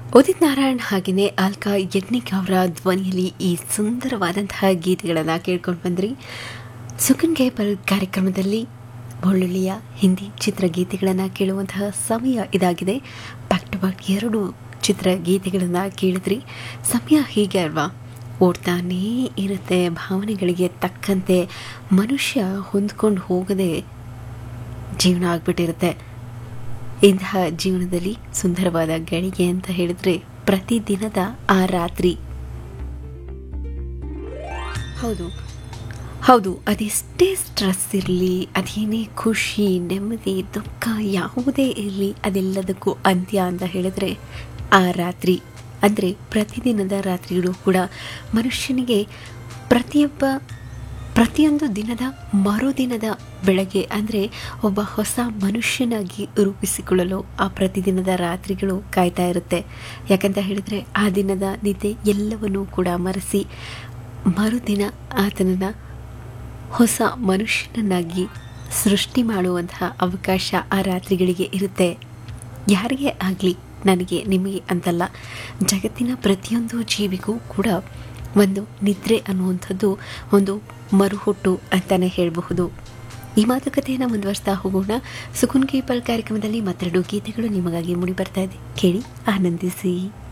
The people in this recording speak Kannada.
ಉದಿತ್ ನಾರಾಯಣ್ ಹಾಗೆಯೇ ಆಲ್ಕಾ ಯಜ್ಞಿಕ್ ಅವರ ಧ್ವನಿಯಲ್ಲಿ ಈ ಸುಂದರವಾದಂತಹ ಗೀತೆಗಳನ್ನು ಕೇಳ್ಕೊಂಡು ಬಂದ್ರಿ ಸುಖನ್ ಗೇಬಲ್ ಕಾರ್ಯಕ್ರಮದಲ್ಲಿ ಒಳ್ಳೊಳ್ಳೆಯ ಹಿಂದಿ ಚಿತ್ರಗೀತೆಗಳನ್ನು ಕೇಳುವಂತಹ ಸಮಯ ಇದಾಗಿದೆ ಬ್ಯಾಕ್ ಟು ಬ್ಯಾಕ್ ಎರಡು ಚಿತ್ರಗೀತೆಗಳನ್ನು ಕೇಳಿದ್ರಿ ಸಮಯ ಹೀಗೆ ಅಲ್ವಾ ಓಡ್ತಾನೇ ಇರುತ್ತೆ ಭಾವನೆಗಳಿಗೆ ತಕ್ಕಂತೆ ಮನುಷ್ಯ ಹೊಂದ್ಕೊಂಡು ಹೋಗದೆ ಜೀವನ ಆಗ್ಬಿಟ್ಟಿರುತ್ತೆ ಇಂತಹ ಜೀವನದಲ್ಲಿ ಸುಂದರವಾದ ಗಳಿಗೆ ಅಂತ ಹೇಳಿದ್ರೆ ಪ್ರತಿದಿನದ ಆ ರಾತ್ರಿ ಹೌದು ಹೌದು ಅದೆಷ್ಟೇ ಸ್ಟ್ರೆಸ್ ಇರಲಿ ಅದೇನೇ ಖುಷಿ ನೆಮ್ಮದಿ ದುಃಖ ಯಾವುದೇ ಇರಲಿ ಅದೆಲ್ಲದಕ್ಕೂ ಅಂತ್ಯ ಅಂತ ಹೇಳಿದ್ರೆ ಆ ರಾತ್ರಿ ಅಂದರೆ ಪ್ರತಿದಿನದ ರಾತ್ರಿಗಳು ಕೂಡ ಮನುಷ್ಯನಿಗೆ ಪ್ರತಿಯೊಬ್ಬ ಪ್ರತಿಯೊಂದು ದಿನದ ಮರುದಿನದ ಬೆಳಗ್ಗೆ ಅಂದರೆ ಒಬ್ಬ ಹೊಸ ಮನುಷ್ಯನಾಗಿ ರೂಪಿಸಿಕೊಳ್ಳಲು ಆ ಪ್ರತಿದಿನದ ರಾತ್ರಿಗಳು ಕಾಯ್ತಾ ಇರುತ್ತೆ ಯಾಕಂತ ಹೇಳಿದರೆ ಆ ದಿನದ ನಿದ್ದೆ ಎಲ್ಲವನ್ನೂ ಕೂಡ ಮರೆಸಿ ಮರುದಿನ ಆತನನ್ನು ಹೊಸ ಮನುಷ್ಯನನ್ನಾಗಿ ಸೃಷ್ಟಿ ಮಾಡುವಂತಹ ಅವಕಾಶ ಆ ರಾತ್ರಿಗಳಿಗೆ ಇರುತ್ತೆ ಯಾರಿಗೇ ಆಗಲಿ ನನಗೆ ನಿಮಗೆ ಅಂತಲ್ಲ ಜಗತ್ತಿನ ಪ್ರತಿಯೊಂದು ಜೀವಿಗೂ ಕೂಡ ಒಂದು ನಿದ್ರೆ ಅನ್ನುವಂಥದ್ದು ಒಂದು ಮರುಹುಟ್ಟು ಅಂತಲೇ ಹೇಳಬಹುದು ಈ ಮಾತುಕತೆಯನ್ನು ಮುಂದುವರಿಸ್ತಾ ಹೋಗೋಣ ಸುಕುನ್ ಕೀಪಲ್ ಕಾರ್ಯಕ್ರಮದಲ್ಲಿ ಮತ್ತೆರಡು ಗೀತೆಗಳು ನಿಮಗಾಗಿ ಮೂಡಿ ಬರ್ತಾ ಇದೆ ಕೇಳಿ ಆನಂದಿಸಿ